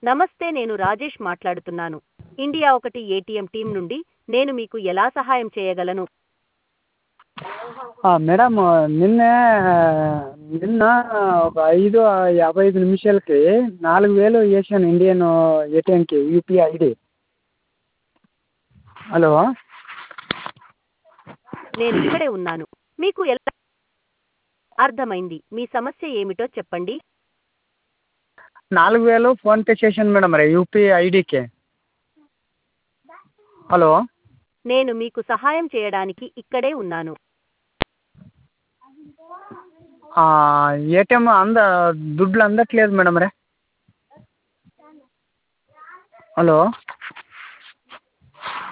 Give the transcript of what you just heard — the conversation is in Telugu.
నమస్తే నేను రాజేష్ మాట్లాడుతున్నాను ఇండియా ఒకటి ఏటీఎం టీం నుండి నేను మీకు ఎలా సహాయం చేయగలను మేడం నిన్నే నిన్న ఒక ఐదు యాభై ఐదు నిమిషాలకి నాలుగు వేలు వేసాను ఇండియన్ ఏటీఎంకి యూపీఐ ఐడి హలో నేను ఇక్కడే ఉన్నాను మీకు ఎలా అర్థమైంది మీ సమస్య ఏమిటో చెప్పండి నాలుగు వేలు ఫోన్పే చేశాను మేడం మరి యూపీఐ ఐడికి హలో నేను మీకు సహాయం చేయడానికి ఇక్కడే ఉన్నాను ఏటీఎం అంద దుడ్లు అందట్లేదు మేడం మరి హలో